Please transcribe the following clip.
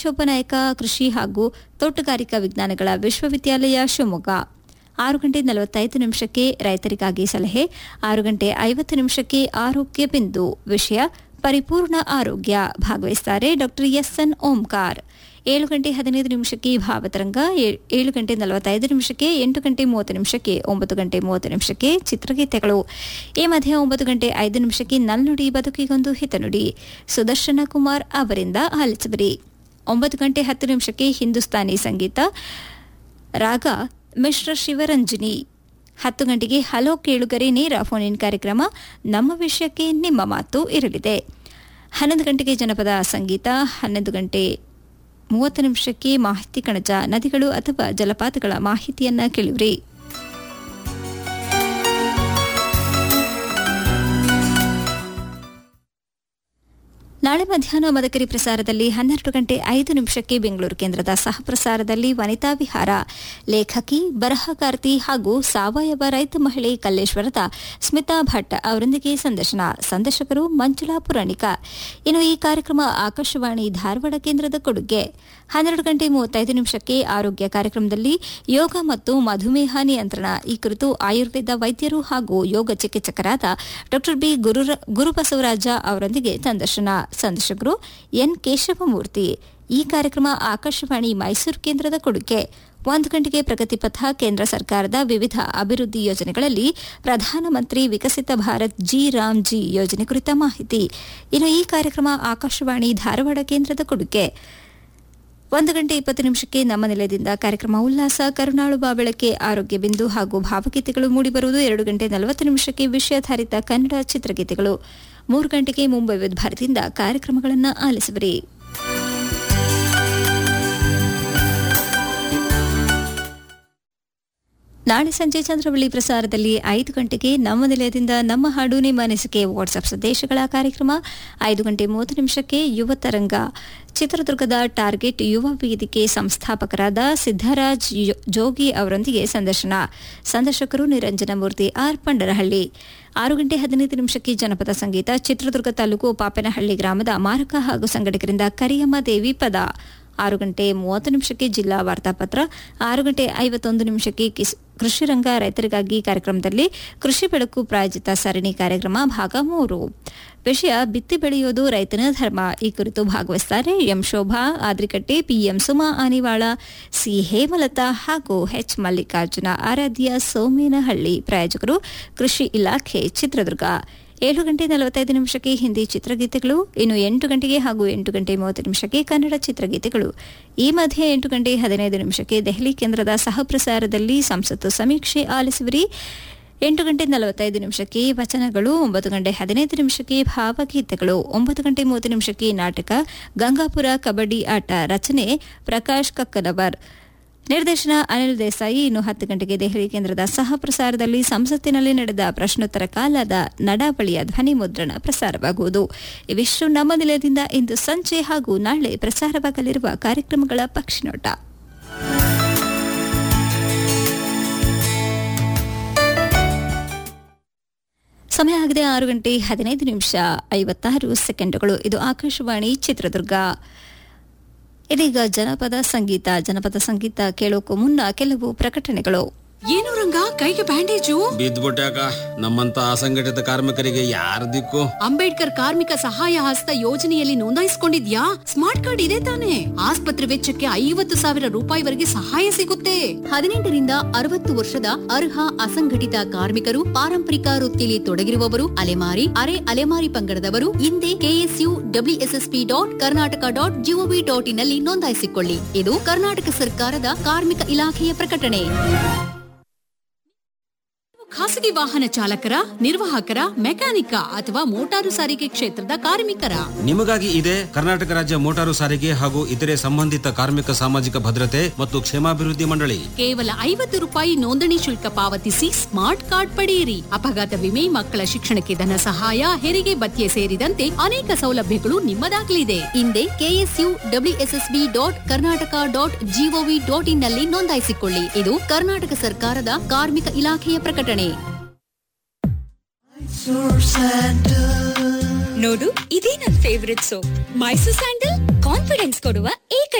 ಚೊಬ್ಬನಾಯಕ ಕೃಷಿ ಹಾಗೂ ತೋಟಗಾರಿಕಾ ವಿಜ್ಞಾನಗಳ ವಿಶ್ವವಿದ್ಯಾಲಯ ಶಿವಮೊಗ್ಗ ಆರು ಗಂಟೆ ನಲವತ್ತೈದು ನಿಮಿಷಕ್ಕೆ ರೈತರಿಗಾಗಿ ಸಲಹೆ ಆರು ಗಂಟೆ ಐವತ್ತು ನಿಮಿಷಕ್ಕೆ ಆರೋಗ್ಯ ಬಿಂದು ವಿಷಯ ಪರಿಪೂರ್ಣ ಆರೋಗ್ಯ ಭಾಗವಹಿಸುತ್ತಾರೆ ಡಾಕ್ಟರ್ ಎಸ್ಎನ್ ಓಂಕಾರ್ ಏಳು ಗಂಟೆ ಹದಿನೈದು ನಿಮಿಷಕ್ಕೆ ಭಾವತರಂಗ ಏ- ಏಳು ಗಂಟೆ ನಲವತ್ತೈದು ನಿಮಿಷಕ್ಕೆ ಎಂಟು ಗಂಟೆ ಮೂವತ್ತು ನಿಮಿಷಕ್ಕೆ ಒಂಬತ್ತು ಗಂಟೆ ಮೂವತ್ತು ನಿಮಿಷಕ್ಕೆ ಚಿತ್ರಗೀತೆಗಳು ಈ ಮಧ್ಯೆ ಒಂಬತ್ತು ಗಂಟೆ ಐದು ನಿಮಿಷಕ್ಕೆ ನಲ್ನುಡಿ ಬದುಕಿಗೊಂದು ಹಿತನುಡಿ ಸುದರ್ಶನ ಕುಮಾರ್ ಅವರಿಂದ ಆಲಿಸುವಿರಿ ಒಂಬತ್ತು ಗಂಟೆ ಹತ್ತು ನಿಮಿಷಕ್ಕೆ ಹಿಂದೂಸ್ತಾನಿ ಸಂಗೀತ ರಾಗ ಮಿಶ್ರ ಶಿವರಂಜನಿ ಹತ್ತು ಗಂಟೆಗೆ ಹಲೋ ಕೇಳುಗರೆ ನೇರ ಫೋನ್ ಇನ್ ಕಾರ್ಯಕ್ರಮ ನಮ್ಮ ವಿಷಯಕ್ಕೆ ನಿಮ್ಮ ಮಾತು ಇರಲಿದೆ ಹನ್ನೊಂದು ಗಂಟೆಗೆ ಜನಪದ ಸಂಗೀತ ಹನ್ನೊಂದು ಗಂಟೆ ಮೂವತ್ತು ನಿಮಿಷಕ್ಕೆ ಮಾಹಿತಿ ಕಣಜ ನದಿಗಳು ಅಥವಾ ಜಲಪಾತಗಳ ಮಾಹಿತಿಯನ್ನ ಕೇಳುವ್ರಿ ನಾಳೆ ಮಧ್ಯಾಹ್ನ ಮದಕರಿ ಪ್ರಸಾರದಲ್ಲಿ ಹನ್ನೆರಡು ಗಂಟೆ ಐದು ನಿಮಿಷಕ್ಕೆ ಬೆಂಗಳೂರು ಕೇಂದ್ರದ ಸಹ ಪ್ರಸಾರದಲ್ಲಿ ವನಿತಾ ವಿಹಾರ ಲೇಖಕಿ ಬರಹಕಾರ್ತಿ ಹಾಗೂ ಸಾವಯವ ರೈತ ಮಹಿಳೆ ಕಲ್ಲೇಶ್ವರದ ಸ್ಮಿತಾ ಭಟ್ ಅವರೊಂದಿಗೆ ಸಂದರ್ಶನ ಸಂದರ್ಶಕರು ಮಂಜುಳಾ ಪುರಾಣಿಕ ಇನ್ನು ಈ ಕಾರ್ಯಕ್ರಮ ಆಕಾಶವಾಣಿ ಧಾರವಾಡ ಕೇಂದ್ರದ ಕೊಡುಗೆ ಹನ್ನೆರಡು ಗಂಟೆ ಮೂವತ್ತೈದು ನಿಮಿಷಕ್ಕೆ ಆರೋಗ್ಯ ಕಾರ್ಯಕ್ರಮದಲ್ಲಿ ಯೋಗ ಮತ್ತು ಮಧುಮೇಹ ನಿಯಂತ್ರಣ ಈ ಕುರಿತು ಆಯುರ್ವೇದ ವೈದ್ಯರು ಹಾಗೂ ಯೋಗ ಚಿಕಿತ್ಸಕರಾದ ಡಾ ಬಿ ಗುರುರ- ಗುರುಬಸವರಾಜ ಅವರೊಂದಿಗೆ ಸಂದರ್ಶನ ಸಂದರ್ಶಕರು ಎನ್ ಕೇಶವಮೂರ್ತಿ ಈ ಕಾರ್ಯಕ್ರಮ ಆಕಾಶವಾಣಿ ಮೈಸೂರು ಕೇಂದ್ರದ ಕೊಡುಗೆ ಒಂದು ಗಂಟೆಗೆ ಪ್ರಗತಿ ಪಥ ಕೇಂದ್ರ ಸರ್ಕಾರದ ವಿವಿಧ ಅಭಿವೃದ್ಧಿ ಯೋಜನೆಗಳಲ್ಲಿ ಪ್ರಧಾನಮಂತ್ರಿ ವಿಕಸಿತ ಭಾರತ್ ಜಿ ರಾಮ್ ಜಿ ಯೋಜನೆ ಕುರಿತ ಮಾಹಿತಿ ಇನ್ನು ಈ ಕಾರ್ಯಕ್ರಮ ಆಕಾಶವಾಣಿ ಧಾರವಾಡ ಕೇಂದ್ರದ ಕೊಡುಗೆ ಒಂದು ಗಂಟೆ ಇಪ್ಪತ್ತು ನಿಮಿಷಕ್ಕೆ ನಮ್ಮ ನಿಲಯದಿಂದ ಕಾರ್ಯಕ್ರಮ ಉಲ್ಲಾಸ ಕರುಣಾಳು ಬಾಬೆಳಕೆ ಆರೋಗ್ಯ ಬಿಂದು ಹಾಗೂ ಭಾವಗೀತೆಗಳು ಮೂಡಿಬರುವುದು ಎರಡು ಗಂಟೆ ನಲವತ್ತು ನಿಮಿಷಕ್ಕೆ ವಿಷಯಾಧಾರಿತ ಕನ್ನಡ ಚಿತ್ರಗೀತೆಗಳು ಮೂರು ಗಂಟೆಗೆ ಮುಂಬೈ ವಿವಿಧ ಭಾರತಿಯಿಂದ ಕಾರ್ಯಕ್ರಮಗಳನ್ನು ಆಲಿಸುವರಿ ನಾಳೆ ಸಂಜೆ ಚಂದ್ರವಳ್ಳಿ ಪ್ರಸಾರದಲ್ಲಿ ಐದು ಗಂಟೆಗೆ ನಮ್ಮ ನಿಲಯದಿಂದ ನಮ್ಮ ಹಾಡು ನಿಮ್ಮ ಅನಿಸಿಕೆ ವಾಟ್ಸ್ಆಪ್ ಸಂದೇಶಗಳ ಕಾರ್ಯಕ್ರಮ ಐದು ಗಂಟೆ ಮೂವತ್ತು ನಿಮಿಷಕ್ಕೆ ಯುವ ತರಂಗ ಚಿತ್ರದುರ್ಗದ ಟಾರ್ಗೆಟ್ ಯುವ ವೇದಿಕೆ ಸಂಸ್ಥಾಪಕರಾದ ಸಿದ್ದರಾಜ್ ಯೊ- ಜೋಗಿ ಅವರೊಂದಿಗೆ ಸಂದರ್ಶನ ಸಂದರ್ಶಕರು ನಿರಂಜನಮೂರ್ತಿ ಆರ್ ಪಂಡರಹಳ್ಳಿ ಆರು ಗಂಟೆ ಹದಿನೈದು ನಿಮಿಷಕ್ಕೆ ಜನಪದ ಸಂಗೀತ ಚಿತ್ರದುರ್ಗ ತಾಲೂಕು ಪಾಪನಹಳ್ಳಿ ಗ್ರಾಮದ ಮಾರಕ ಹಾಗೂ ಸಂಘಟಕರಿಂದ ಕರಿಯಮ್ಮ ದೇವಿ ಪದ ಆರು ಗಂಟೆ ಮೂವತ್ತು ನಿಮಿಷಕ್ಕೆ ಜಿಲ್ಲಾ ವಾರ್ತಾಪತ್ರ ಆರು ಗಂಟೆ ಐವತ್ತೊಂದು ನಿಮಿಷಕ್ಕೆ ಕಿಸ್- ಕೃಷಿ ರಂಗ ರೈತರಿಗಾಗಿ ಕಾರ್ಯಕ್ರಮದಲ್ಲಿ ಕೃಷಿ ಬೆಳಕು ಪ್ರಾಯೋಜಿತ ಸರಣಿ ಕಾರ್ಯಕ್ರಮ ಭಾಗ ಮೂರು ವಿಷಯ ಬಿತ್ತಿ ಬೆಳೆಯೋದು ರೈತನ ಧರ್ಮ ಈ ಕುರಿತು ಭಾಗವಹಿಸುತ್ತಾರೆ M Shobha Adrikatte PM Suma Anivala C Hemalatha ಹಾಗೂ ಎಚ್ ಮಲ್ಲಿಕಾರ್ಜುನ ಆರಾಧ್ಯ ಸೋಮೇನಹಳ್ಳಿ ಪ್ರಾಯೋಜಕರು ಕೃಷಿ ಇಲಾಖೆ ಚಿತ್ರದುರ್ಗ ಏಳು ಗಂಟೆ ನಲವತ್ತೈದು ನಿಮಿಷಕ್ಕೆ ಹಿಂದಿ ಚಿತ್ರಗೀತೆಗಳು ಇನ್ನು ಎಂಟು ಗಂಟೆಗೆ ಹಾಗೂ ಎಂಟು ಗಂಟೆ ಮೂವತ್ತು ನಿಮಿಷಕ್ಕೆ ಕನ್ನಡ ಚಿತ್ರಗೀತೆಗಳು ಈ ಮಧ್ಯೆ ಎಂಟು ಗಂಟೆ ಹದಿನೈದು ನಿಮಿಷಕ್ಕೆ ದೆಹಲಿ ಕೇಂದ್ರದ ಸಹ ಪ್ರಸಾರದಲ್ಲಿ ಸಂಸತ್ತು ಸಮೀಕ್ಷೆ ಆಲಿಸುವರಿ ಎಂಟು ಗಂಟೆ ನಲವತ್ತೈದು ನಿಮಿಷಕ್ಕೆ ವಚನಗಳು ಒಂಬತ್ತು ಗಂಟೆ ಹದಿನೈದು ನಿಮಿಷಕ್ಕೆ ಭಾವಗೀತೆಗಳು ಒಂಬತ್ತು ಗಂಟೆ ಮೂವತ್ತು ನಿಮಿಷಕ್ಕೆ ನಾಟಕ ಗಂಗಾಪುರ ಕಬಡ್ಡಿ ಆಟ ರಚನೆ ಪ್ರಕಾಶ್ ಕಕ್ಕಲವರ್ ನಿರ್ದೇಶನ ಅನಿಲ್ ದೇಸಾಯಿ ಇನ್ನು ಹತ್ತು ಗಂಟೆಗೆ ದೆಹಲಿ ಕೇಂದ್ರದ ಸಹ ಪ್ರಸಾರದಲ್ಲಿ ಸಂಸತ್ತಿನಲ್ಲಿ ನಡೆದ ಪ್ರಶ್ನೋತ್ತರ ಕಾಲದ ನಡಾವಳಿಯ ಧ್ವನಿ ಮುದ್ರಣ ಪ್ರಸಾರವಾಗುವುದು ಇವಿಷ್ಟು ನಮ್ಮ ನಿಲಯದಿಂದ ಇಂದು ಸಂಜೆ ಹಾಗೂ ನಾಳೆ ಪ್ರಸಾರವಾಗಲಿರುವ ಕಾರ್ಯಕ್ರಮಗಳ ಪಕ್ಷಿನೋಟ ಸಮಯ ಆಗಿದೆ ಆರು ಗಂಟೆ ಹದಿನೈದು ನಿಮಿಷ ಐವತ್ತಾರು ಸೆಕೆಂಡುಗಳು ಇದು ಆಕಾಶವಾಣಿ ಚಿತ್ರದುರ್ಗ ಇದೀಗ ಜನಪದ ಸಂಗೀತ ಜನಪದ ಸಂಗೀತ ಕೇಳೋಕ್ಕೂ ಮುನ್ನ ಕೆಲವು ಪ್ರಕಟಣೆಗಳು ಏನು ರಂಗ ಕೈಗೆ ಬ್ಯಾಂಡೇಜು ಬಿದ್ದ್ಬಿಟ್ಯಾಕ ನಮ್ಮಂತ ಅಸಂಘಟಿತ ಕಾರ್ಮಿಕರಿಗೆ ಯಾರ ದಿಕ್ಕು ಅಂಬೇಡ್ಕರ್ ಕಾರ್ಮಿಕ ಸಹಾಯ ಹಸ್ತ ಯೋಜನೆಯಲ್ಲಿ ನೋಂದಾಯಿಸಿಕೊಂಡಿದ್ಯಾ ಸ್ಮಾರ್ಟ್ ಕಾರ್ಡ್ ಇದೆ ತಾನೆ ಆಸ್ಪತ್ರೆ ವೆಚ್ಚಕ್ಕೆ ಐವತ್ತು ಸಾವಿರ ರೂಪಾಯಿವರೆಗೆ ಸಹಾಯ ಸಿಗುತ್ತೆ ಹದಿನೆಂಟರಿಂದ ಅರವತ್ತು ವರ್ಷದ ಅರ್ಹ ಅಸಂಘಟಿತ ಕಾರ್ಮಿಕರು ಪಾರಂಪರಿಕ ವೃತ್ತಿಯಲ್ಲಿ ತೊಡಗಿರುವವರು ಅಲೆಮಾರಿ ಅರೆ ಅಲೆಮಾರಿ ಪಂಗಡದವರು ಹಿಂದೆ KSU WSSP dot Karnataka dot GOV dot in ನಲ್ಲಿ ನೋಂದಾಯಿಸಿಕೊಳ್ಳಿ ಇದು ಕರ್ನಾಟಕ ಸರ್ಕಾರದ ಕಾರ್ಮಿಕ ಇಲಾಖೆಯ ಪ್ರಕಟಣೆ ಖಾಸಗಿ ವಾಹನ ಚಾಲಕರ ನಿರ್ವಾಹಕರ ಮೆಕ್ಯಾನಿಕ ಅಥವಾ ಮೋಟಾರು ಸಾರಿಗೆ ಕ್ಷೇತ್ರದ ಕಾರ್ಮಿಕರ ನಿಮಗಾಗಿ ಇದೆ ಕರ್ನಾಟಕ ರಾಜ್ಯ ಮೋಟಾರು ಸಾರಿಗೆ ಹಾಗೂ ಇತರೆ ಸಂಬಂಧಿತ ಕಾರ್ಮಿಕ ಸಾಮಾಜಿಕ ಭದ್ರತೆ ಮತ್ತು ಕ್ಷೇಮಾಭಿವೃದ್ಧಿ ಮಂಡಳಿ ಕೇವಲ ಐವತ್ತು ರೂಪಾಯಿ ನೋಂದಣಿ ಶುಲ್ಕ ಪಾವತಿಸಿ ಸ್ಮಾರ್ಟ್ ಕಾರ್ಡ್ ಪಡೆಯಿರಿ ಅಪಘಾತ ವಿಮೆ ಮಕ್ಕಳ ಶಿಕ್ಷಣಕ್ಕೆ ಧನ ಸಹಾಯ ಹೆರಿಗೆ ಭತ್ಯೆ ಸೇರಿದಂತೆ ಅನೇಕ ಸೌಲಭ್ಯಗಳು ನಿಮ್ಮದಾಗಲಿದೆ ಹಿಂದೆ KSU WSSB dot Karnataka dot GOV dot in ನಲ್ಲಿ ನೋಂದಾಯಿಸಿಕೊಳ್ಳಿ ಇದು ಕರ್ನಾಟಕ ಸರ್ಕಾರದ ಕಾರ್ಮಿಕ ಇಲಾಖೆಯ ಪ್ರಕಟಣೆ ನೋಡು ಇದೇ ನನ್ favourite soap Mysore sandal confidence ಕೊಡುವ ಏಕ